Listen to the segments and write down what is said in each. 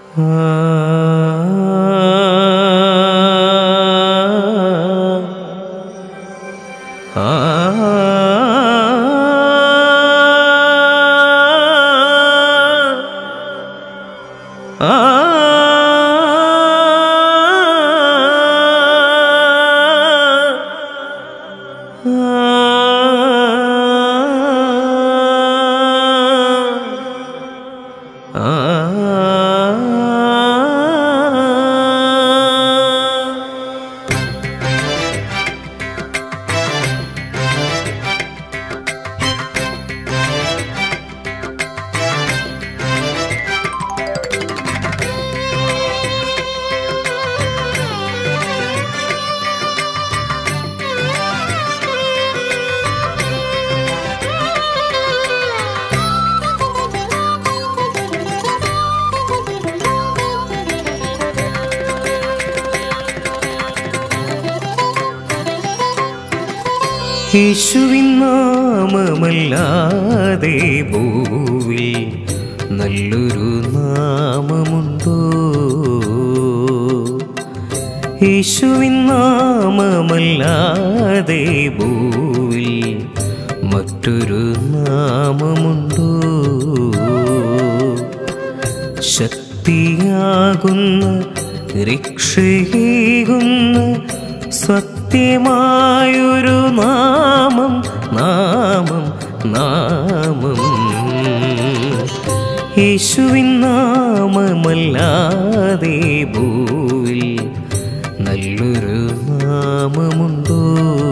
യേശുവിൻ നാമമല്ലാതെ ഭൂവിൽ നല്ലൊരു നാമമുണ്ടോ യേശുവിൻ നാമമല്ലാതെ ഭൂവിൽ മറ്റൊരു നാമമുണ്ടോ ശക്തിയാകുന്ന രക്ഷയേകുന്ന സത്യമായൊരു നാമം നാമം നാമം യേശുവിൻ നാമമല്ലാതെ ഭൂവിൽ നല്ലൊരു നാമമുണ്ടോ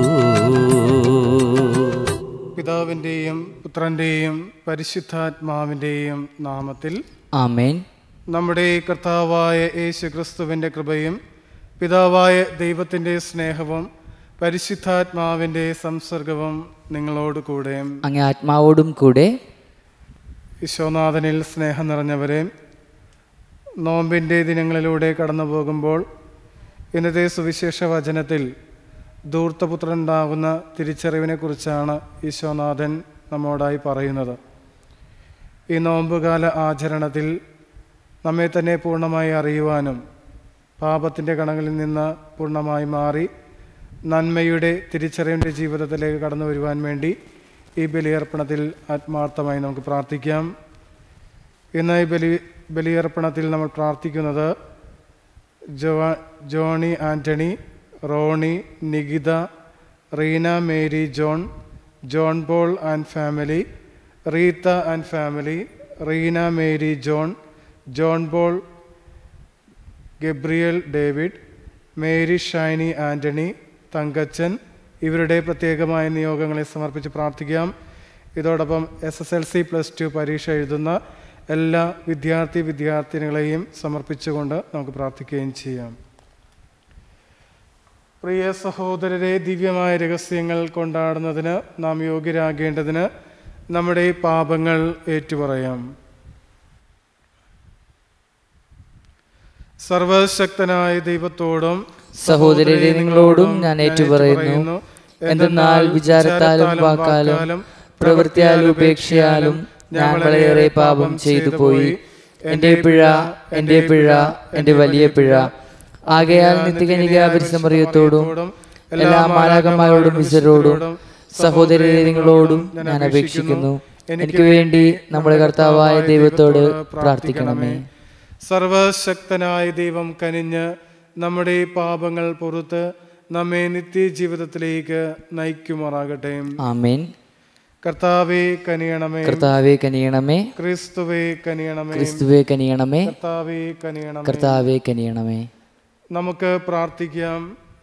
പിതാവിൻ്റെയും പുത്രൻ്റെയും പരിശുദ്ധാത്മാവിൻ്റെയും നാമത്തിൽ ആമേൻ നമ്മുടെ കർത്താവായ യേശു ക്രിസ്തുവിൻ്റെ കൃപയും പിതാവായ ദൈവത്തിൻ്റെ സ്നേഹവും പരിശുദ്ധാത്മാവിൻ്റെ സംസർഗവും നിങ്ങളോട് കൂടെ അങ്ങേ ആത്മാവോടും കൂടെ വിശ്വനാഥനിൽ സ്നേഹം നിറഞ്ഞവരെ നോമ്പിൻ്റെ ദിനങ്ങളിലൂടെ കടന്നു പോകുമ്പോൾ ഇന്നത്തെ സുവിശേഷ വചനത്തിൽ ധൂർത്തപുത്രനുണ്ടാകുന്ന തിരിച്ചറിവിനെക്കുറിച്ചാണ് ഈശോനാഥൻ നമ്മോടായി പറയുന്നത് ഈ നോമ്പുകാല ആചരണത്തിൽ നമ്മെ തന്നെ പൂർണ്ണമായി അറിയുവാനും പാപത്തിൻ്റെ കണങ്ങളിൽ നിന്ന് പൂർണ്ണമായി മാറി നന്മയുടെ തിരിച്ചറിവിൻ്റെ ജീവിതത്തിലേക്ക് കടന്നു വരുവാൻ വേണ്ടി ഈ ബലിയർപ്പണത്തിൽ ആത്മാർത്ഥമായി നമുക്ക് പ്രാർത്ഥിക്കാം ഇന്ന് ഈ ബലി ബലിയർപ്പണത്തിൽ നമ്മൾ പ്രാർത്ഥിക്കുന്നത് Jo Johnny Antony Ronnie Nikita Reena Mary John John Paul and family Rita and family Reena Mary John John Paul Gabriel David Mary Shiny Antony Thankachan ഇവരുടെ പ്രത്യേകമായ നിയോഗങ്ങളെ സമർപ്പിച്ച് പ്രാർത്ഥിക്കാം ഇതോടൊപ്പം S S L C plus two പരീക്ഷ എഴുതുന്ന എല്ലാ വിദ്യാർത്ഥി വിദ്യാർത്ഥിനികളെയും സമർപ്പിച്ചുകൊണ്ട് നമുക്ക് പ്രാർത്ഥിക്കുകയും ചെയ്യാം പ്രിയ സഹോദരരെ ദിവ്യമായ രഹസ്യങ്ങൾ കൊണ്ടാടുന്നതിന് നാം യോഗ്യരാകേണ്ടതിന് നമ്മുടെ പാപങ്ങൾ ഏറ്റുപറയാം സർവശക്തനായ ദൈവത്തോടും സഹോദരരെ നിങ്ങളോടും ഞാൻ ഏറ്റുപറയുന്നു എന്തെന്നാൽ വിചാരത്താലും വാക്കാലും പ്രവൃത്തിയാലും ഉപേക്ഷയാലും ഞാൻ വളരെയേറെ പാപം ചെയ്തു പോയി എന്റെ പിഴ എന്റെ പിഴ എന്റെ വലിയ പിഴ ആകയാൽ നിത്യകനിക പരിസമറിയത്തോടും എല്ലാ മാലാകന്മാരോടും വിസരോടും സഹോദരരെ നിങ്ങളോടും ഞാൻ അപേക്ഷിക്കുന്നു എനിക്ക് വേണ്ടി നമ്മുടെ കർത്താവായ ദൈവത്തോട് പ്രാർത്ഥിക്കണമേ സർവശക്തനായ ദൈവം കനിഞ്ഞ് നമ്മുടെ പാപങ്ങൾ പുറത്ത് നമ്മെ നിത്യജീവിതത്തിലേക്ക് നയിക്കുമാറാകട്ടെ ആമേൻ കർത്താവെ കനിയണമേ കർത്താവെ കനിയണമേ ക്രിസ്തുവെ കനിയണമേ ക്രിസ്തുവെ കനിയണമേ കർത്താവെ കനിയണമേ കർത്താവെ കനിയണമേ നമുക്ക് പ്രാർത്ഥിക്കാം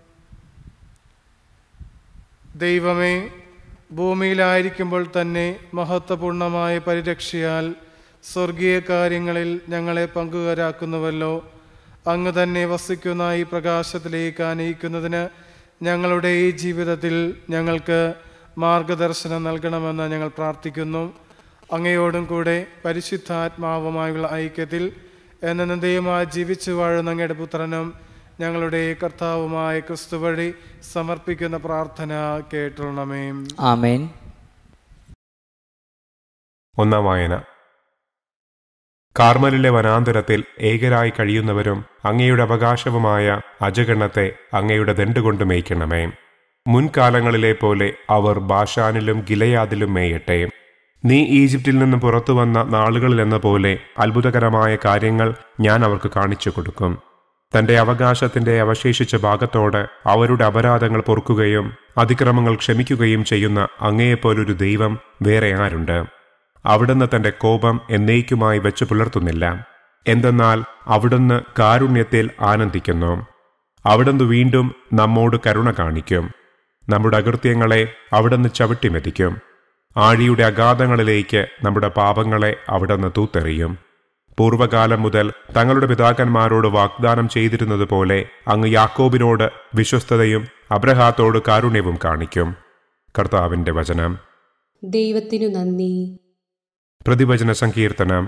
ദൈവമേ ഭൂമിയിലായിരിക്കുമ്പോൾ തന്നെ മഹത്വപൂർണമായ പരിരക്ഷയാൽ സ്വർഗീയ കാര്യങ്ങളിൽ ഞങ്ങളെ പങ്കുകാരാക്കുന്നുവല്ലോ അങ്ങ് തന്നെ വസിക്കുന്ന ഈ പ്രകാശത്തിലേക്ക് ആനയിക്കുന്നതിന് ഞങ്ങളുടെ ഈ ജീവിതത്തിൽ ഞങ്ങൾക്ക് മാർഗദർശനം നൽകണമെന്ന് ഞങ്ങൾ പ്രാർത്ഥിക്കുന്നു അങ്ങയോടും കൂടെ പരിശുദ്ധാത്മാവുമായുള്ള ഐക്യത്തിൽ എന്നതയുമായി ജീവിച്ചു വാഴുന്ന അങ്ങയുടെ പുത്രനും ഞങ്ങളുടെ കർത്താവുമായ ക്രിസ്തു വഴി സമർപ്പിക്കുന്ന പ്രാർത്ഥന കേട്ടുള്ളമേ ആമേൻ ഒന്നാം വായന കാർമലിലെ വനാന്തരത്തിൽ ഏകരായി കഴിയുന്നവരും അങ്ങയുടെ അവകാശവുമായ അജഗണത്തെ അങ്ങയുടെ ദണ്ടുകൊണ്ട് മേയ്ക്കണമേ മുൻകാലങ്ങളിലെ പോലെ അവർ ബാഷാനിലും ഗിലയാദിലും മേയട്ടെ നീ ഈജിപ്തിൽ നിന്ന് പുറത്തു വന്ന നാളുകളിലെന്ന പോലെ അത്ഭുതകരമായ കാര്യങ്ങൾ ഞാൻ അവർക്ക് കാണിച്ചു കൊടുക്കും തന്റെ അവകാശത്തിന്റെ അവശേഷിച്ച ഭാഗത്തോട് അവരുടെ അപരാധങ്ങൾ പൊറുക്കുകയും അതിക്രമങ്ങൾ ക്ഷമിക്കുകയും ചെയ്യുന്ന അങ്ങയെപ്പോലൊരു ദൈവം വേറെ ആരുണ്ട് അവിടുന്ന് തന്റെ കോപം എന്നേക്കുമായി വെച്ചു പുലർത്തുന്നില്ല എന്തെന്നാൽ അവിടുന്ന് കാരുണ്യത്തിൽ ആനന്ദിക്കുന്നു അവിടുന്ന് വീണ്ടും നമ്മോട് കരുണ കാണിക്കും നമ്മുടെ അകൃത്യങ്ങളെ അവിടുന്ന് ചവിട്ടിമെതിക്കും ആഴിയുടെ അഗാധങ്ങളിലേക്ക് നമ്മുടെ പാപങ്ങളെ അവിടുന്ന് തൂത്തെറിയും പൂർവകാലം മുതൽ തങ്ങളുടെ പിതാക്കന്മാരോട് വാഗ്ദാനം ചെയ്തിരുന്നതുപോലെ അങ്ങ് യാക്കോബിനോട് വിശ്വസ്തതയും അബ്രഹാത്തോട് കാരുണ്യവും കാണിക്കും കർത്താവിന്റെ വചനം ദൈവത്തിനു നന്ദി പ്രതിവചന സങ്കീർത്തനം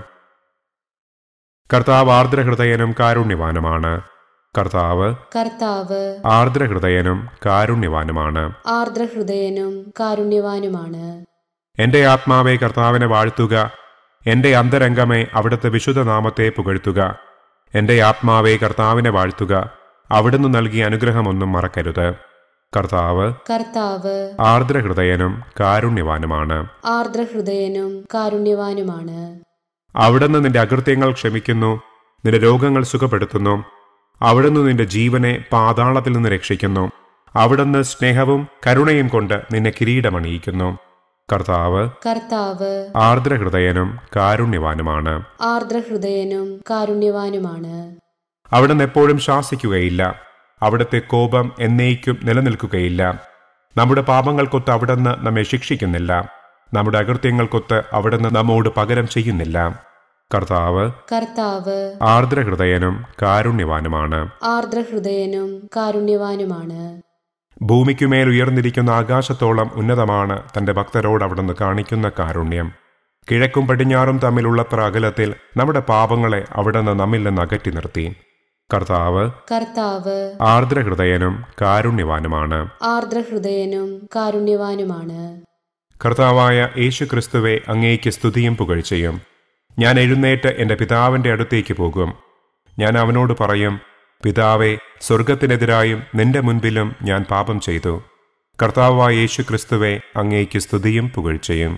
കർത്താവ് ആർദ്രഹൃദയനും കാരുണ്യവാനുമാണ് കർത്താവ് കർത്താവ് ആർദ്രഹൃദയനും കാരുണ്യവാനുമാണ് ആർദ്രഹൃദയനും കാരുണ്യവാനുമാണ് എന്റെ ആത്മാവെ കർത്താവിനെ വാഴ്ത്തുക എന്റെ അന്തരംഗമേ അവിടുത്തെ വിശുദ്ധ നാമത്തെ പുകഴ്ത്തുക എന്റെ ആത്മാവെ കർത്താവിനെ വാഴ്ത്തുക അവിടുന്ന് നൽകിയ അനുഗ്രഹമൊന്നും മറക്കരുത് കർത്താവ് കർത്താവ് ആർദ്രഹൃദയനും കാരുണ്യവാനുമാണ് ആർദ്രഹൃദയനും കാരുണ്യവാനുമാണ് അവിടുന്ന് നിന്റെ അകൃത്യങ്ങൾ ക്ഷമിക്കുന്നു നിന്റെ രോഗങ്ങൾ സുഖപ്പെടുത്തുന്നു അവിടുന്ന് നിന്റെ ജീവനെ പാതാളത്തിൽ നിന്ന് രക്ഷിക്കുന്നു അവിടുന്ന് സ്നേഹവും കരുണയും കൊണ്ട് നിന്നെ കിരീടമണിയിക്കുന്നു കർത്താവ് കർത്താവ് ആർദ്രഹൃദയനും കാരുണ്യവാനുമാണ് ആർദ്രഹൃദയനും കാരുണ്യവാനുമാണ് അവിടുന്ന് എപ്പോഴും ശാസിക്കുകയില്ല അവിടുത്തെ കോപം എന്നേക്കും നിലനിൽക്കുകയില്ല നമ്മുടെ പാപങ്ങൾക്കൊത്ത് അവിടുന്ന് നമ്മെ ശിക്ഷിക്കുന്നില്ല നമ്മുടെ അകൃത്യങ്ങൾക്കൊത്ത് അവിടുന്ന് നമ്മോട് പകരം ചെയ്യുന്നില്ല കർത്താവ് കർത്താവ് ആർദ്രഹൃദയനും കാരുണ്യവാനുമാണ് ആർദ്രഹൃദയനും കാരുണ്യവാനുമാണ് ഭൂമിക്കുമേൽ ഉയർന്നിരിക്കുന്ന ആകാശത്തോളം ഉന്നതമാണ് തന്റെ ഭക്തരോട് അവിടുന്ന് കാണിക്കുന്ന കാരുണ്യം കിഴക്കും പടിഞ്ഞാറും തമ്മിലുള്ളത്ര അകലത്തിൽ നമ്മുടെ പാപങ്ങളെ അവിടുന്ന് നമ്മിൽ നിന്ന് അകറ്റി നിർത്തി കർത്താവ് കർത്താവ് ആർദ്രഹൃദയനും കാരുണ്യവാനുമാണ് ആർദ്രഹൃദയനും കാരുണ്യവാനുമാണ് കർത്താവായ യേശു ക്രിസ്തുവെ അങ്ങേക്ക് സ്തുതിയും പുകഴ്ചയും ഞാൻ എഴുന്നേറ്റ് എൻ്റെ പിതാവിൻ്റെ അടുത്തേക്ക് പോകും ഞാൻ അവനോട് പറയും പിതാവെ സ്വർഗത്തിനെതിരായും നിന്റെ മുൻപിലും ഞാൻ പാപം ചെയ്തു കർത്താവായ യേശു ക്രിസ്തുവെ അങ്ങേക്ക് സ്തുതിയും പുകഴ്ചയും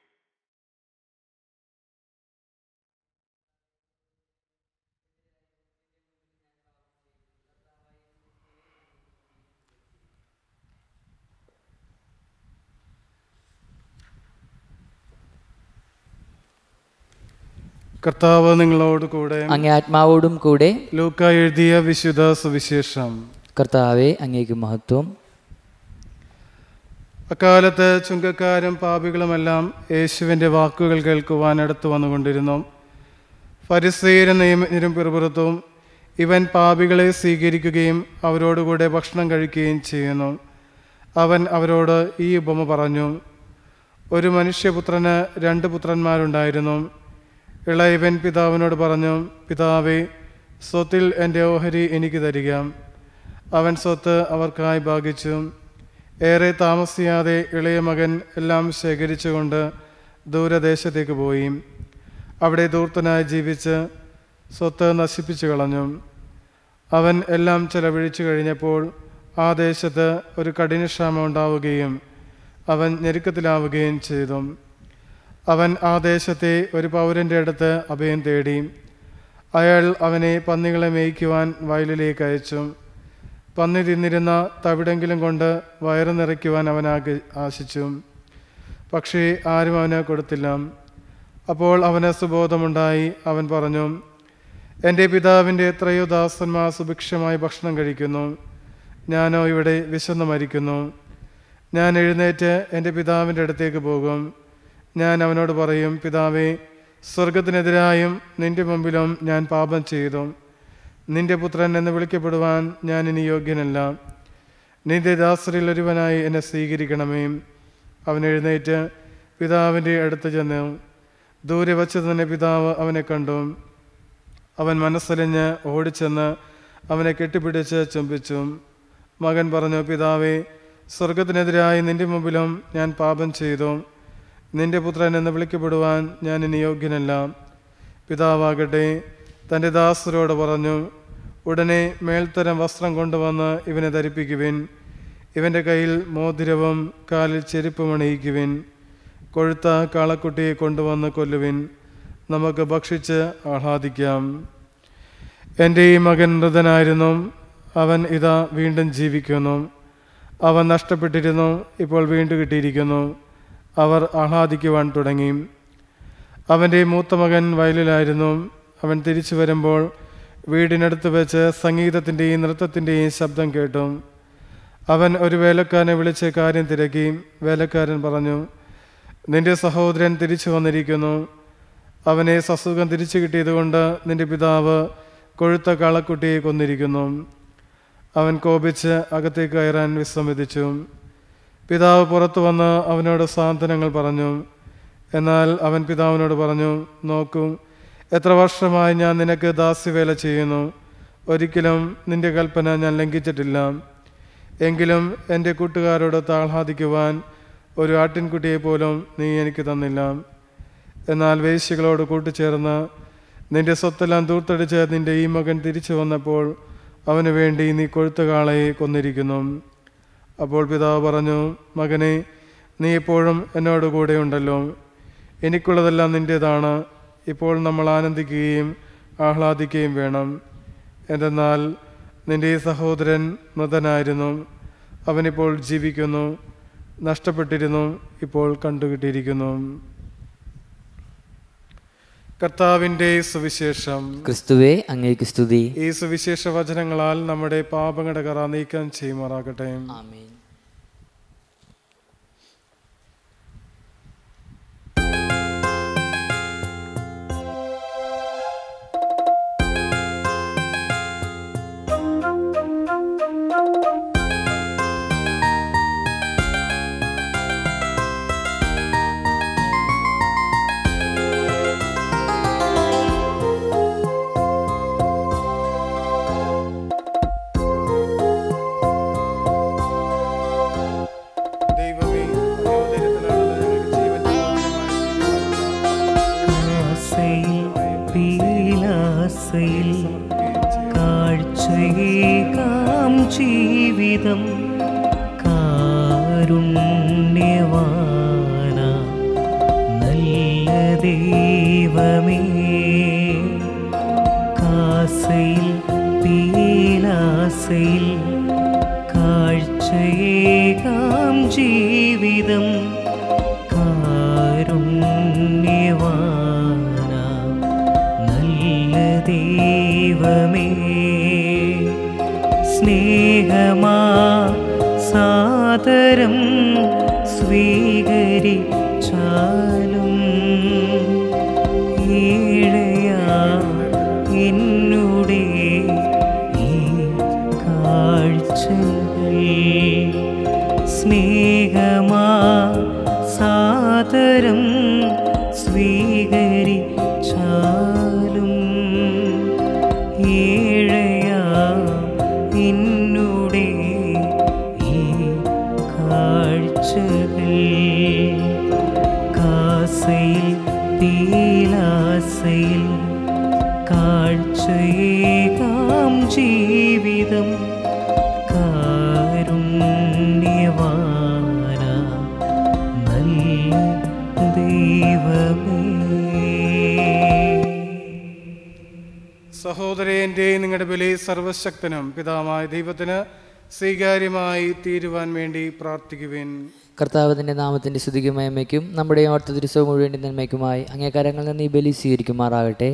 കർത്താവ് നിങ്ങളോട് കൂടെ അങ്ങേ ആത്മാവോടും കൂടെ ലൂക്ക എഴുതിയ വിശുദ്ധ സുവിശേഷം കർത്താവെ അങ്ങേക്ക് മഹത്വം അക്കാലത്ത് ചുങ്കക്കാരും പാപികളുമെല്ലാം യേശുവിൻ്റെ വാക്കുകൾ കേൾക്കുവാൻ അടുത്ത് വന്നുകൊണ്ടിരുന്നു ഫരിസീരും നിയമജ്ഞരും പിറുപിറുത്തും ഇവൻ പാപികളെ സ്വീകരിക്കുകയും അവരോടുകൂടെ ഭക്ഷണം കഴിക്കുകയും ചെയ്യുന്നു അവൻ അവരോട് ഈ ഉപമ പറഞ്ഞു ഒരു മനുഷ്യപുത്രന് രണ്ട് പുത്രന്മാരുണ്ടായിരുന്നു ഇളയവൻ പിതാവിനോട് പറഞ്ഞു പിതാവേ സ്വത്തിൽ എൻ്റെ ഓഹരി എനിക്ക് തരിക അവൻ സ്വത്ത് അവർക്കായി ഭാഗിച്ചു ഏറെ താമസിയാതെ ഇളയ മകൻ എല്ലാം ശേഖരിച്ചുകൊണ്ട് ദൂരദേശത്തേക്ക് പോയി അവിടെ ദൂർത്തനായി ജീവിച്ച് സ്വത്ത് നശിപ്പിച്ചു കളഞ്ഞു അവൻ എല്ലാം ചെലവഴിച്ചു കഴിഞ്ഞപ്പോൾ ആ ദേശത്ത് ഒരു കഠിനക്ഷാമം ഉണ്ടാവുകയും അവൻ ഞെരുക്കത്തിലാവുകയും ചെയ്തു അവൻ ആ ദേശത്തെ ഒരു പൗരൻ്റെ അടുത്ത് അഭയം തേടി അയാൾ അവനെ പന്നികളെ മേയ്ക്കുവാൻ വയലിലേക്ക് അയച്ചു പന്നി തിന്നിരുന്ന തവിടെങ്കിലും കൊണ്ട് വയറ് നിറയ്ക്കുവാൻ അവൻ ആഗ്ര ആശിച്ചു പക്ഷേ ആരും അവന് കൊടുത്തില്ല അപ്പോൾ അവന് സുബോധമുണ്ടായി അവൻ പറഞ്ഞു എൻ്റെ പിതാവിൻ്റെ എത്രയോ ദാസന്മാർ സുഭിക്ഷമായി ഭക്ഷണം കഴിക്കുന്നു ഞാനോ ഇവിടെ വിശന്നു മരിക്കുന്നു ഞാൻ എഴുന്നേറ്റ് എൻ്റെ പിതാവിൻ്റെ അടുത്തേക്ക് പോകും ഞാൻ അവനോട് പറയും പിതാവേ സ്വർഗത്തിനെതിരായും നിന്റെ മുമ്പിലും ഞാൻ പാപം ചെയ്തു നിന്റെ പുത്രൻ എന്ന് വിളിക്കപ്പെടുവാൻ ഞാൻ ഇനി യോഗ്യനല്ല നിന്റെ ദാസരിൽ ഒരുവനായി എന്നെ സ്വീകരിക്കണമേ അവൻ എഴുന്നേറ്റ് പിതാവിൻ്റെ അടുത്ത് ചെന്നു ദൂരെ വച്ച് തന്നെ പിതാവ് അവനെ കണ്ടു അവൻ മനസ്സലിഞ്ഞ് ഓടിച്ചെന്ന് അവനെ കെട്ടിപ്പിടിച്ച് ചുംബിച്ചു മകൻ പറഞ്ഞു പിതാവേ സ്വർഗത്തിനെതിരായി നിന്റെ മുമ്പിലും ഞാൻ പാപം ചെയ്തു നിന്റെ പുത്രൻ എന്ന് വിളിക്കപ്പെടുവാൻ ഞാൻ ഇനി യോഗ്യനല്ല പിതാവാകട്ടെ തൻ്റെ ദാസരോട് പറഞ്ഞു ഉടനെ മേൽത്തരം വസ്ത്രം കൊണ്ടുവന്ന് ഇവനെ ധരിപ്പിക്കുവിൻ ഇവൻ്റെ കയ്യിൽ മോതിരവും കാലിൽ ചെരുപ്പും അണിയിക്കുവിൻ കൊഴുത്ത കാളക്കുട്ടിയെ കൊണ്ടുവന്ന് കൊല്ലുവിൻ നമുക്ക് ഭക്ഷിച്ച് ആഹ്ലാദിക്കാം എൻ്റെ ഈ മകൻ മൃതനായിരുന്നു അവൻ ഇതാ വീണ്ടും ജീവിക്കുന്നു അവൻ നഷ്ടപ്പെട്ടിരുന്നു ഇപ്പോൾ വീണ്ടും കിട്ടിയിരിക്കുന്നു അവർ ആഹ്ലാദിക്കുവാൻ തുടങ്ങി അവൻ്റെ മൂത്ത മകൻ വയലിലായിരുന്നു അവൻ തിരിച്ചു വരുമ്പോൾ വീടിനടുത്ത് വെച്ച് സംഗീതത്തിൻ്റെയും നൃത്തത്തിൻ്റെയും ശബ്ദം കേട്ടു അവൻ ഒരു വേലക്കാരനെ വിളിച്ച് കാര്യം തിരക്കി വേലക്കാരൻ പറഞ്ഞു നിന്റെ സഹോദരൻ തിരിച്ചു വന്നിരിക്കുന്നു അവനെ സസുഖം തിരിച്ചു കിട്ടിയതുകൊണ്ട് നിന്റെ പിതാവ് കൊഴുത്ത കാളക്കുട്ടിയെ കൊന്നിരിക്കുന്നു അവൻ കോപിച്ച് അകത്തേക്ക് കയറാൻ വിസമ്മതിച്ചു പിതാവ് പുറത്തു വന്ന് അവനോട് സാന്ത്വനങ്ങൾ പറഞ്ഞു എന്നാൽ അവൻ പിതാവിനോട് പറഞ്ഞു നോക്കൂ എത്ര വർഷമായി ഞാൻ നിനക്ക് ദാസ്യവേല ചെയ്യുന്നു ഒരിക്കലും നിന്റെ കൽപ്പന ഞാൻ ലംഘിച്ചിട്ടില്ല എങ്കിലും എൻ്റെ കൂട്ടുകാരോട് താഹ്ലാദിക്കുവാൻ ഒരു ആട്ടിൻകുട്ടിയെ പോലും നീ എനിക്ക് തന്നില്ല എന്നാൽ വേശ്യകളോട് കൂട്ടുചേർന്ന് നിന്റെ സ്വത്തെല്ലാം ദൂർത്തടിച്ച് നിന്റെ ഈ മകൻ തിരിച്ചു വന്നപ്പോൾ അവന് വേണ്ടി നീ കൊഴുത്ത കാളയെ കൊന്നിരിക്കുന്നു അപ്പോൾ പിതാവ് പറഞ്ഞു മകനെ നീ എപ്പോഴും എന്നോട് കൂടെ ഉണ്ടല്ലോ എനിക്കുള്ളതെല്ലാം നിൻ്റേതാണ് ഇപ്പോൾ നമ്മൾ ആനന്ദിക്കുകയും ആഹ്ലാദിക്കുകയും വേണം എന്തെന്നാൽ നിന്റെ ഈ സഹോദരൻ മൃതനായിരുന്നു അവനിപ്പോൾ ജീവിക്കുന്നു നഷ്ടപ്പെട്ടിരുന്നു ഇപ്പോൾ കണ്ടുകിട്ടിയിരിക്കുന്നു കർത്താവിൻ്റെ സുവിശേഷം ക്രിസ്തുവെ അങ്ങേക്ക് സ്തുതി ഈ സുവിശേഷ വചനങ്ങളാൽ നമ്മുടെ പാപങ്ങളുടെ കറ നീക്കം ചെയ്യുമാറാകട്ടെ ആമേൻ ദൈവമേ അയോധ്യത്തിലാണല്ലോ ഞങ്ങൾക്ക് ജീവന്റെ ആസയിൽ പീലാസയിൽ കാഴ്ചയേകാം ജീവിതം കാരുണ്യവാന നല്ല ദൈവമേ കാസയിൽ പീലാസയിൽ കാഴ്ചയേകാം ജീവിതം കാരുണ്യവാന നല്ല ദൈവമേ സ്നേഹമാ സാദരം സ്വീകരിച്ചാലും ഏഴയാ എന്നുടെ ഈ കാഴ്ചകൾ സ്നേഹമാ സാദരം സ്വീകരിച്ചാലും ഏഴയാ എന്നുടെ ഈ കാഴ്ചകൾ കാസയിൽ പീലാസയിൽ കാഴ്ചയേകാം ജീവിതം കാരുണ്യവാന നല്ല ദൈവമേ സഹോദരൻ്റെ നിങ്ങളുടെ ബലി സർവശക്തനും പിതാവായ ദൈവത്തിന് സ്വീകാര്യമായി തീരുവാൻ വേണ്ടി പ്രാർത്ഥിക്കുവിൻ കർത്താവിൻ്റെ നാമത്തിൻ്റെ സ്തുതിക്കും മഹിമയ്ക്കും നമ്മുടെ ഓർത്ത ദിവസവും മുഴുവൻ നന്മയ്ക്കുമായി അങ്ങേക്കാരങ്ങളിൽ നിന്ന് ഈ ബലി സ്വീകരിക്കുമാറാകട്ടെ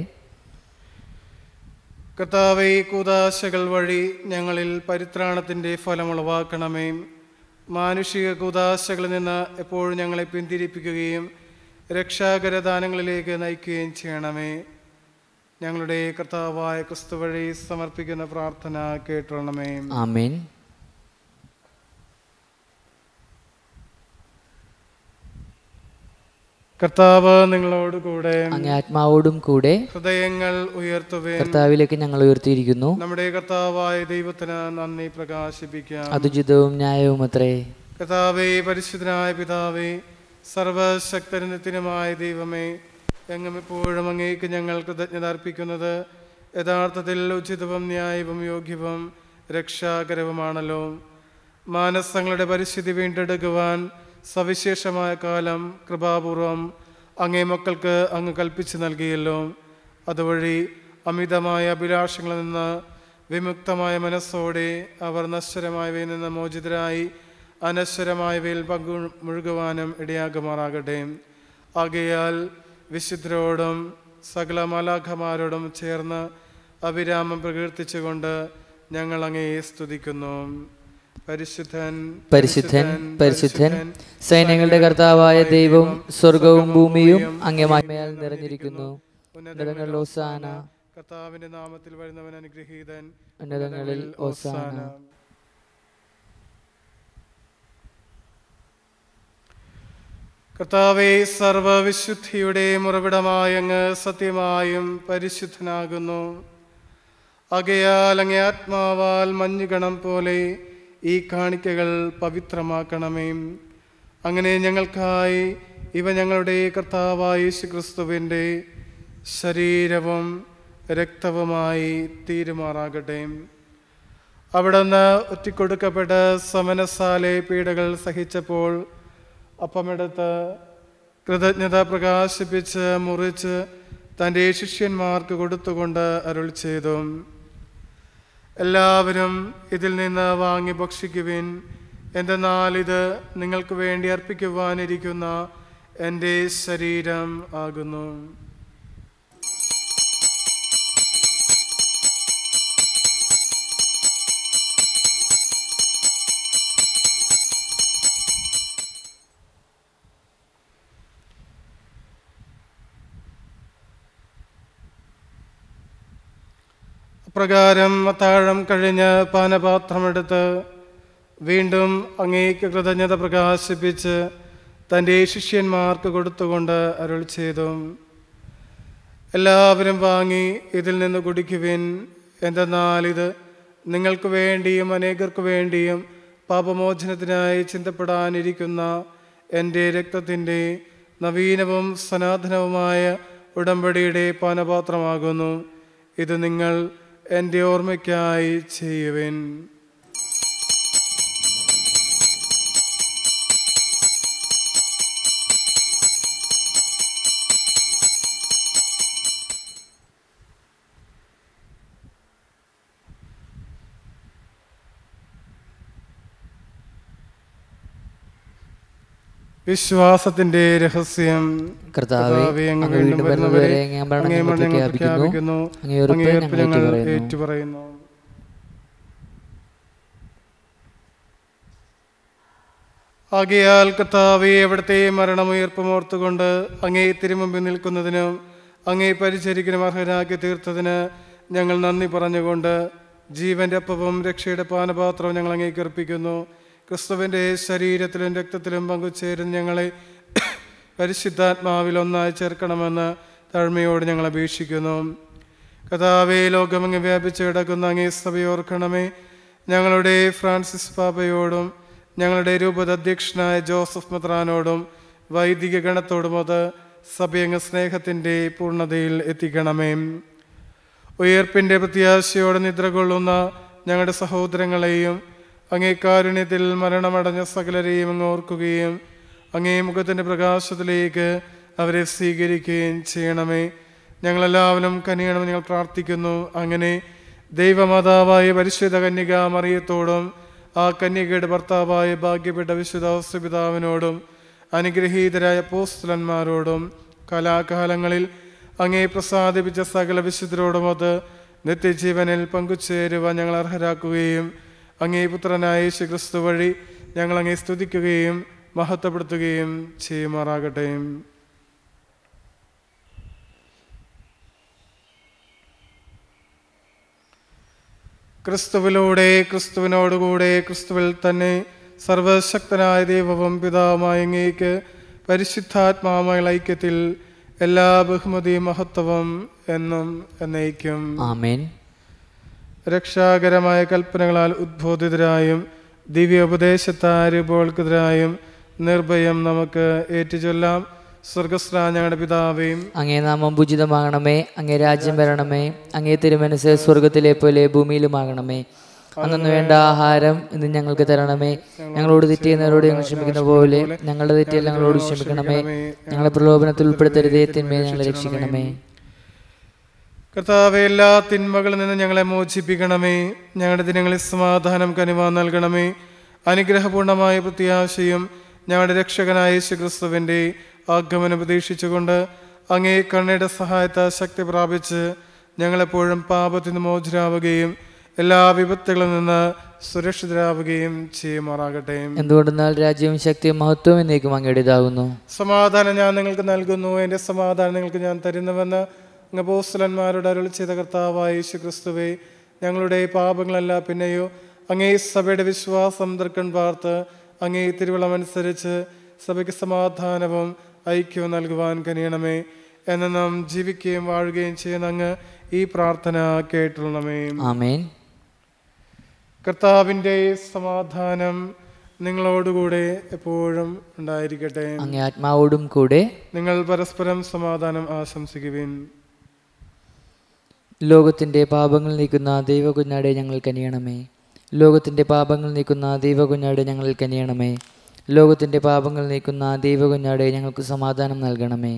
കർത്താവെ ഈ കൂതാശകൾ വഴി ഞങ്ങളിൽ പരിത്രാണത്തിൻ്റെ ഫലമുളവാക്കണമേ മാനുഷിക കൂതാശകളിൽ നിന്ന് എപ്പോഴും ഞങ്ങളെ പിന്തിരിപ്പിക്കുകയും രക്ഷാകരദാനങ്ങളിലേക്ക് നയിക്കുകയും ചെയ്യണമേ ഞങ്ങളുടെ കർത്താവായ ക്രിസ്തു വഴി സമർപ്പിക്കുന്ന പ്രാർത്ഥന കേട്ടണമേ ആമേൻ കർത്താവ് നിങ്ങളോട് കൂടെ അങ്ങേ ആത്മാവോടും കൂടെ ഹൃദയങ്ങൾ ഉയർത്തുവേ കർത്താവിലേക്ക് ഞങ്ങൾ ഉയർത്തിയിരിക്കുന്നു നമ്മുടെ കർത്താവായ ദൈവത്തിന് നന്ദി പ്രകാശിപ്പിക്കാം അതുചിതവും ന്യായവും അത്രേ കർത്താവേ പരിശുദ്ധനായ പിതാവേ സർവശക്തനത്തിനുമായ ദൈവമേ എങ്ങും എപ്പോഴും അങ്ങേക്ക് ഞങ്ങൾ കൃതജ്ഞത അർപ്പിക്കുന്നത് യഥാർത്ഥത്തിൽ ഉചിതവും ന്യായവും യോഗ്യവും രക്ഷാകരവുമാണല്ലോ മാനസങ്ങളുടെ പരിസ്ഥിതി വീണ്ടെടുക്കുവാൻ സവിശേഷമായ കാലം കൃപാപൂർവം അങ്ങേ മക്കൾക്ക് അങ്ങ് കൽപ്പിച്ചു നൽകിയല്ലോ അതുവഴി അമിതമായ അഭിലാഷങ്ങളിൽ നിന്ന് വിമുക്തമായ മനസ്സോടെ അവർ നശ്വരമായവയിൽ നിന്ന് മോചിതരായി അനശ്വരമായവയിൽ പങ്കു മുഴുകുവാനും ഇടയാകുമാറാകട്ടെ ആകയാൽ വിശുദ്ധരോടും സകല മാലാഖമാരോടും ചേർന്ന് അവിരാമം പ്രകീർത്തിച്ചുകൊണ്ട് ഞങ്ങൾ അങ്ങയെ സ്തുതിക്കുന്നു പരിശുദ്ധൻ പരിശുദ്ധൻ പരിശുദ്ധൻ സൈന്യങ്ങളുടെ കർത്താവായ ദൈവവും സ്വർഗവും ഭൂമിയും അങ്ങേ മഹിമയാൽ നിറഞ്ഞിരിക്കുന്നു ഉന്നതങ്ങളിൽ ഓസാന കർത്താവിന്റെ നാമത്തിൽ വരുന്നവൻ അനുഗ്രഹീതൻ ഉന്നതങ്ങളിൽ ഓസാന കർത്താവെ സർവവിശുദ്ധിയുടെ മുറവിടമായ അങ്ങ് സത്യമായും പരിശുദ്ധനാകുന്നു അകയാൽ അങ്ങേ ആത്മാവാൽ മഞ്ഞുകണം പോലെ ഈ കാണിക്കകൾ പവിത്രമാക്കണമേ അങ്ങനെ ഞങ്ങൾക്കായി ഇവ ഞങ്ങളുടെ കർത്താവായ യേശു ക്രിസ്തുവിൻ്റെ ശരീരവും രക്തവുമായി തീരുമാറാകട്ടെ അവിടുന്ന് ഒറ്റിക്കൊടുക്കപ്പെട്ട് സമനസാലെ പീഡകൾ സഹിച്ചപ്പോൾ അപ്പമെടുത്ത് കൃതജ്ഞത പ്രകാശിപ്പിച്ച് മുറിച്ച് തൻ്റെ ശിഷ്യന്മാർക്ക് കൊടുത്തുകൊണ്ട് അരുൾ ചെയ്തു എല്ലാവരും ഇതിൽ നിന്ന് വാങ്ങി ഭക്ഷിക്കുവിൻ എന്തെന്നാൽ ഇത് നിങ്ങൾക്ക് വേണ്ടി അർപ്പിക്കുവാനിരിക്കുന്ന എൻ്റെ ശരീരം ആകുന്നു അപ്രകാരം അത്താഴം കഴിഞ്ഞ് പാനപാത്രമെടുത്ത് വീണ്ടും അങ്ങേക്ക് കൃതജ്ഞത പ്രകാശിപ്പിച്ച് തൻ്റെ ശിഷ്യന്മാർക്ക് കൊടുത്തുകൊണ്ട് അരുൾ ചെയ്തു എല്ലാവരും വാങ്ങി ഇതിൽ നിന്ന് കുടിക്കുവിൻ എന്തെന്നാൽ ഇത് നിങ്ങൾക്ക് വേണ്ടിയും അനേകർക്ക് വേണ്ടിയും പാപമോചനത്തിനായി ചിന്തപ്പെടാനിരിക്കുന്ന എൻ്റെ രക്തത്തിൻ്റെ നവീനവും സനാതനവുമായ ഉടമ്പടിയുടെ പാനപാത്രമാകുന്നു ഇത് നിങ്ങൾ എൻ്റെ ഓർമ്മയ്ക്കായി ചെയ്യുവിൻ വിശ്വാസത്തിന്റെ രഹസ്യം കർത്താവേ, അങ്ങ് അങ്ങ് വീണ്ടും വീണ്ടും വരുന്നവരെ വരുന്നവരെ അങ്ങേ മരണം അങ്ങേ ഞങ്ങൾ മരണം ഞങ്ങൾ പ്രഖ്യാപിക്കുന്നു. പ്രഖ്യാപിക്കുന്നു അങ്ങേ ഉറപ്പ് അങ്ങേ ഞങ്ങൾ ഞങ്ങൾ ഏറ്റുപറയുന്നു. ഏറ്റുപറയുന്നു ആകയാൽ കർത്താവെ അവിടുത്തെ മരണമുയർപ്പും ഓർത്തുകൊണ്ട് അങ്ങേ തിരുമുമ്പിൽ നിൽക്കുന്നതിനും അങ്ങേ പരിചരിക്കനും അർഹരാക്കി തീർത്തതിന് ഞങ്ങൾ നന്ദി പറഞ്ഞുകൊണ്ട് ജീവന്റെ അപ്പവും രക്ഷയുടെ പാനപാത്രവും ഞങ്ങൾ അങ്ങേക്ക് അർപ്പിക്കുന്നു ക്രിസ്തുവിൻ്റെ ശരീരത്തിലും രക്തത്തിലും പങ്കുചേരുന്ന ഞങ്ങളെ പരിശുദ്ധാത്മാവിൽ ഒന്നായി ചേർക്കണമെന്ന് താഴ്മയോട് ഞങ്ങൾ അപേക്ഷിക്കുന്നു കഥാവേ ലോകമങ്ങ് വ്യാപിച്ചു കിടക്കുന്ന അങ്ങേ സഭയോർക്കണമേ ഞങ്ങളുടെ ഫ്രാൻസിസ് പാപ്പയോടും ഞങ്ങളുടെ രൂപത അധ്യക്ഷനായ ജോസഫ് മെത്രാനോടും വൈദിക ഗണത്തോടുമൊത്ത് സഭയങ്ങ് സ്നേഹത്തിൻ്റെ പൂർണ്ണതയിൽ എത്തിക്കണമേ ഉയർപ്പിൻ്റെ പ്രത്യാശയോടെ നിദ്ര കൊള്ളുന്ന ഞങ്ങളുടെ സഹോദരങ്ങളെയും അങ്ങേ കാരുണ്യത്തിൽ മരണമടഞ്ഞ സകലരെയും അങ്ങ് ഓർക്കുകയും അങ്ങേ മുഖത്തിൻ്റെ പ്രകാശത്തിലേക്ക് അവരെ സ്വീകരിക്കുകയും ചെയ്യണമേ ഞങ്ങളെല്ലാവരും കനിയണമെന്ന് ഞങ്ങൾ പ്രാർത്ഥിക്കുന്നു അങ്ങനെ ദൈവമാതാവായ പരിശുദ്ധ കന്യക മറിയത്തോടും ആ കന്യകയുടെ ഭർത്താവായ ഭാഗ്യപ്പെട്ട വിശുദ്ധ പിതാവിനോടും അനുഗ്രഹീതരായ പോസ്തുലന്മാരോടും കലാകാലങ്ങളിൽ അങ്ങേ പ്രസാദിപ്പിച്ച സകല വിശുദ്ധരോടുമൊത്ത് നിത്യജീവനിൽ പങ്കുചേരുവാൻ ഞങ്ങൾ അർഹരാക്കുകയും അങ്ങേ പുത്രനായ യേശു ക്രിസ്തു വഴി ഞങ്ങൾ അങ്ങേ സ്തുതിക്കുകയും മഹത്വപ്പെടുത്തുകയും ചെയ്യുമാറാകട്ടെ ക്രിസ്തുവിലൂടെ ക്രിസ്തുവിനോടുകൂടെ ക്രിസ്തുവിൽ തന്നെ സർവശക്തനായ ദൈവവും പിതാവുമായ അങ്ങേക്ക് പരിശുദ്ധാത്മാവുമായ ഐക്യത്തിൽ എല്ലാ ബഹുമതിയും മഹത്വവും എന്നും എന്നേക്കും ആമേൻ രക്ഷാകരമായ കൽപ്പനകളാൽ ഉദ്ബോധിതരായും ദിവ്യ ഉപദേശത്താരൂപോൾക്കെതിരായും നിർഭയം നമുക്ക് ഏറ്റുചൊല്ലാം സ്വർഗസ്രാ ഞങ്ങളുടെ പിതാവേയും അങ്ങേ നാമം പൂജിതമാകണമേ അങ്ങേ രാജ്യം വരണമേ അങ്ങേ തിരുമനസ് സ്വർഗത്തിലെ പോലെ ഭൂമിയിലുമാകണമേ അന്നു വേണ്ട ആഹാരം ഇന്ന് ഞങ്ങൾക്ക് തരണമേ ഞങ്ങളോട് തെറ്റിയുന്നവരോട് ഞങ്ങൾ ക്ഷമിക്കുന്ന പോലെ ഞങ്ങളുടെ തെറ്റിയിൽ ഞങ്ങളോട് ക്ഷമിക്കണമേ ഞങ്ങളെ പ്രലോഭനത്തിൽ ഉൾപ്പെടുത്തരുതേ തിന്മയെ ഞങ്ങളെ രക്ഷിക്കണമേ കർത്താവെ എല്ലാ തിന്മകളിൽ നിന്ന് ഞങ്ങളെ മോചിപ്പിക്കണമേ ഞങ്ങളുടെ ദിനങ്ങളിൽ സമാധാനം കനിവ നൽകണമേ അനുഗ്രഹപൂർണമായ പ്രത്യാശയും ഞങ്ങളുടെ രക്ഷകനായ യേശു ക്രിസ്തുവിൻ്റെ ആഗമനം പ്രതീക്ഷിച്ചുകൊണ്ട് അങ്ങേ കണ്ണയുടെ സഹായത്താൽ ശക്തി പ്രാപിച്ച് ഞങ്ങളെപ്പോഴും പാപത്തിൽ നിന്ന് മോചിതരാവുകയും എല്ലാ വിപത്തുകളിൽ നിന്ന് സുരക്ഷിതരാവുകയും ചെയ്യുമാറാകട്ടെ എന്തുകൊണ്ടെന്നാൽ രാജ്യവും ശക്തിയും മഹത്വവും എന്നേക്കും അങ്ങയുടേതാകുന്നു സമാധാനം ഞാൻ നിങ്ങൾക്ക് നൽകുന്നു എൻ്റെ സമാധാനം നിങ്ങൾക്ക് ഞാൻ തരുന്നുവെന്ന് അങ്ങ് പോസ്റ്റലന്മാരോട് അരുൾ ചെയ്ത കർത്താവായ യേശു ക്രിസ്തുവെ ഞങ്ങളുടെ പാപങ്ങളല്ല പിന്നെയോ അങ്ങേ സഭയുടെ വിശ്വാസം തൃക്കൺ പാർത്ത് അങ്ങേ തിരുവളമനുസരിച്ച് സഭയ്ക്ക് സമാധാനവും ഐക്യവും നൽകുവാൻ കനിയണമേ എന്ന് നാം ജീവിക്കുകയും വാഴുകയും ചെയ്യുന്ന അങ്ങ് ഈ പ്രാർത്ഥന കേട്ടുള്ളണമേ ആമേൻ കർത്താവിൻ്റെ സമാധാനം നിങ്ങളോടുകൂടെ എപ്പോഴും ഉണ്ടായിരിക്കട്ടെ അങ്ങേ ആത്മാവോടും കൂടെ നിങ്ങൾ പരസ്പരം സമാധാനം ആശംസിക്കുവിൻ ലോകത്തിന്റെ പാപങ്ങൾ നീക്കുന്ന ദൈവകുഞ്ഞാടെ ഞങ്ങൾ കനിയണമേ ലോകത്തിന്റെ പാപങ്ങൾ നീക്കുന്ന ദൈവകുഞ്ഞാടെ ഞങ്ങൾ കനിയണമേ ലോകത്തിന്റെ പാപങ്ങൾ നീക്കുന്ന ദൈവകുഞ്ഞാടെ ഞങ്ങൾക്ക് സമാധാനം നൽകണമേ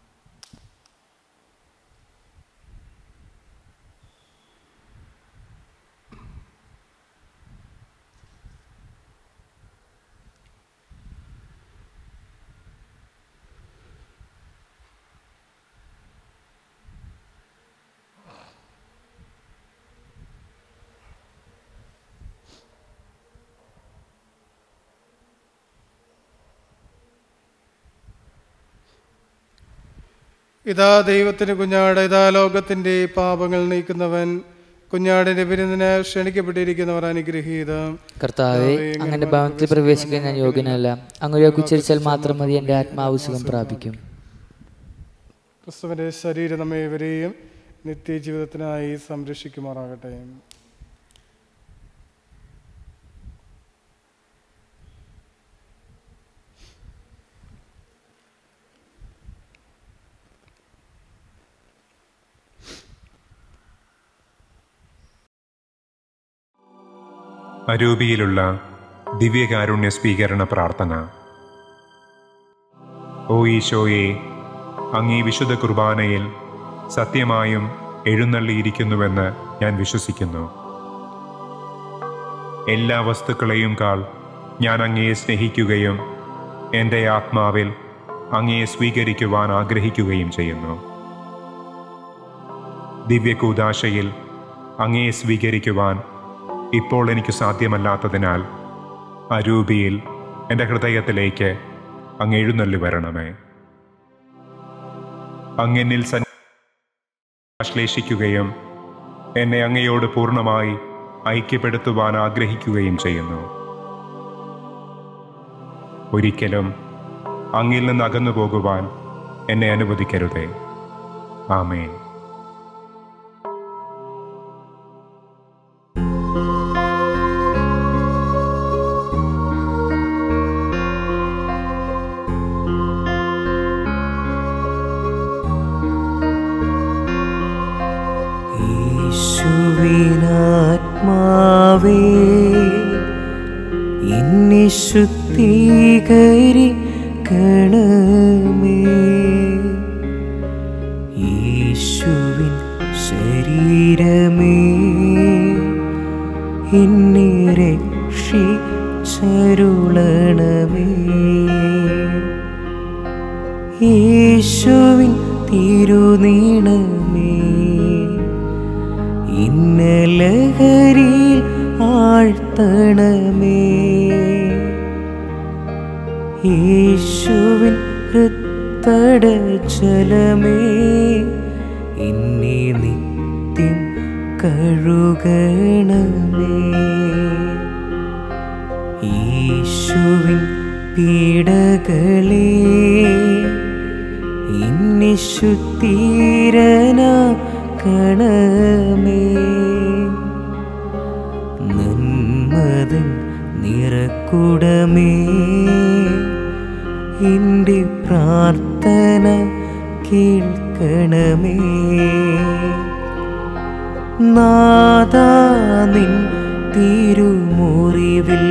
ഇതാ ദൈവത്തിന് കുഞ്ഞാട് ഇതാ ലോകത്തിന്റെ പാപങ്ങൾ നീക്കുന്നവൻ കുഞ്ഞാടിന്റെ വിരുന്നിന് ക്ഷണിക്കപ്പെട്ടിരിക്കുന്നവർ അനുഗ്രഹീതം കർത്താവെ അങ്ങനെ ഭവനത്തിൽ പ്രവേശിക്കാൻ ഞാൻ യോഗ്യനല്ല അങ്ങനെ ഉച്ചരിച്ചാൽ മാത്രം മതി എൻ്റെ ആത്മാവ് സുഖം പ്രാപിക്കും ക്രിസ്തുവിന്റെ ശരീരം നമ്മെ ഇവരെയും നിത്യജീവിതത്തിനായി സംരക്ഷിക്കുമാറാകട്ടെ അരൂപിയിലുള്ള ദിവ്യകാരുണ്യ സ്വീകരണ പ്രാർത്ഥന ഓ ഈശോയെ അങ്ങീ വിശുദ്ധ കുർബാനയിൽ സത്യമായും എഴുന്നള്ളിയിരിക്കുന്നുവെന്ന് ഞാൻ വിശ്വസിക്കുന്നു എല്ലാ വസ്തുക്കളെയും കാൾ ഞാൻ അങ്ങയെ സ്നേഹിക്കുകയും എൻ്റെ ആത്മാവിൽ അങ്ങയെ സ്വീകരിക്കുവാൻ ആഗ്രഹിക്കുകയും ചെയ്യുന്നു ദിവ്യകൂദാശയിൽ അങ്ങയെ സ്വീകരിക്കുവാൻ ഇപ്പോൾ എനിക്ക് സാധ്യമല്ലാത്തതിനാൽ അരൂപിയിൽ എൻ്റെ ഹൃദയത്തിലേക്ക് അങ്ങ് എഴുന്നള്ളി വരണമേ അങ്ങെന്നിൽ സന്ശ്ലേഷിക്കുകയും എന്നെ അങ്ങയോട് പൂർണ്ണമായി ഐക്യപ്പെടുത്തുവാൻ ആഗ്രഹിക്കുകയും ചെയ്യുന്നു ഒരിക്കലും അങ്ങിൽ നിന്ന് അകന്നു പോകുവാൻ എന്നെ അനുവദിക്കരുതേ ആമേൻ യേശുവിനാത്മാവേ എന്നെ ശുദ്ധീകരിക്കണമേ യേശുവിൻ ശരീരമേ എന്നെ രക്ഷിച്ചരുളണമേ യേശുവിൻ തിരുനീണമേ ഇന്നലഹരിയിൽ ആഴ്ത്തണമേ യേശുവിൻ ഹൃത്തട ജലമേ എന്നെ നിത്യം കഴുകണമേ യേശുവിൻ പീഡകളേ എന്നെ ശുദ്ധീരനാക്കണമേ നന്മതൻ നിറക്കുടമേ എൻ്റെ പ്രാർത്ഥന പ്രാർത്ഥന കേൾക്കണമേ നാദാ നിൻ തിരുമുറിവിൽ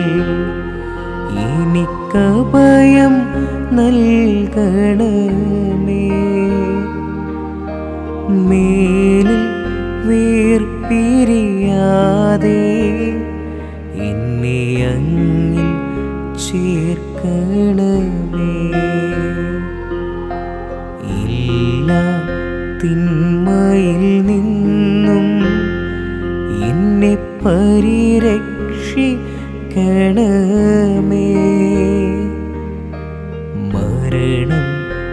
എനിക്കഭയം നൽകണമേ മേലിൽ വേർപിരിയാതെ എന്നെ അങ്ങിൽ ചേർക്കണമേ എല്ലാ തിന്മയിൽ നിന്നും എന്നെ പരിരക്ഷിക്കണമേ മരണം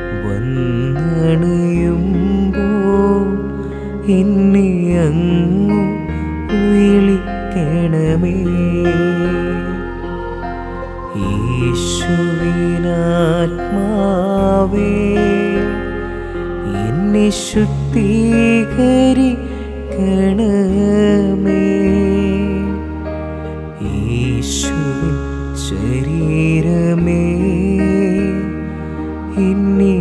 വന്നണയുമ്പോൾ എന്നെ അങ്ങു വിളിക്കണമേ യേശുവിനാത്മാവേ എന്നെ ശുദ്ധീകരിക്കണമേ യേശുവിൻ ശരീരമേ എന്നെ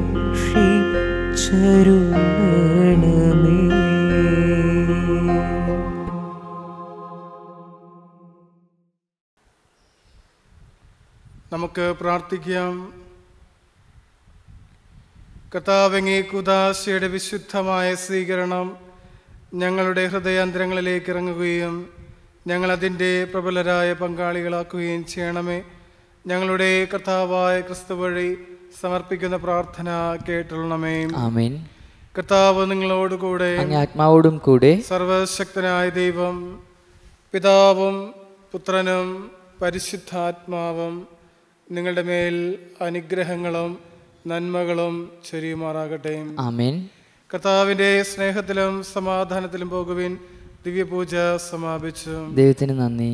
രക്ഷിച്ചരുളണമേ നമുക്ക് പ്രാർത്ഥിക്കാം കർത്താവെങ്ങി കുദാശയുടെ വിശുദ്ധമായ സ്വീകരണം ഞങ്ങളുടെ ഹൃദയാന്തരങ്ങളിലേക്ക് ഇറങ്ങുകയും ഞങ്ങൾ അതിൻ്റെ പ്രബലരായ പങ്കാളികളാക്കുകയും ചെയ്യണമേ ഞങ്ങളുടെ കർത്താവായ ക്രിസ്തു വഴി സമർപ്പിക്കുന്ന പ്രാർത്ഥന കേട്ടുള്ളണമേ ആമേൻ കർത്താവ് നിങ്ങളോടുകൂടെ അങ്ങ് ആത്മാവോടും കൂടെ സർവശക്തനായ ദൈവം പിതാവും പുത്രനും പരിശുദ്ധാത്മാവും നിങ്ങളുടെ മേൽ അനുഗ്രഹങ്ങളും നന്മകളും ചൊരിയുമാറാകട്ടെ ആമേൻ കർത്താവിൻ്റെ സ്നേഹത്തിലും സമാധാനത്തിലും പോകുവിൻ ദിവ്യപൂജ സമാപിച്ചു ദൈവത്തിന് നന്ദി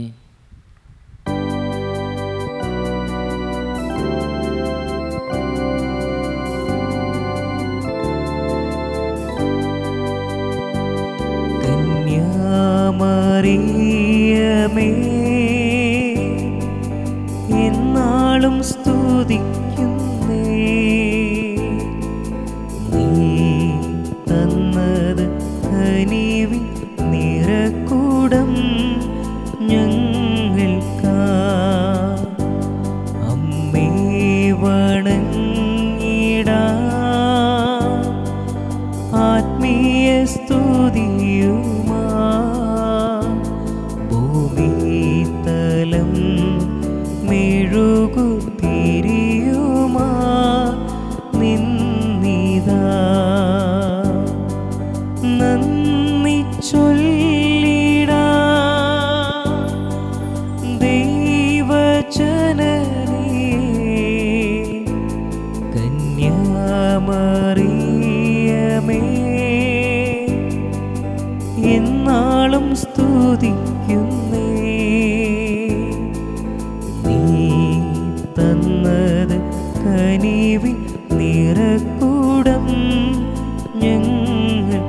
കന്യാമറിയമേ എന്നാളും സ്തുതിക്കുന്നേ നീ തന്നത് കനിവിൻ നിറക്കൂടം ഞങ്ങൾക്കാ അമ്മേ വണങ്ങിടാ ആത്മീയ സ്തുതിയുമാ ഭൂമിതലം മെഴുകുതിരിയുമാ നിന്നിതാ നന്ദി ചൊല്ലിടാ ദൈവജനനേ കന്യാമറിയമേ എന്നാളും സ്തുതിക്കുന്നേ നീ തന്നത് കനിവിൻ നിറക്കൂടം ഞങ്ങൾ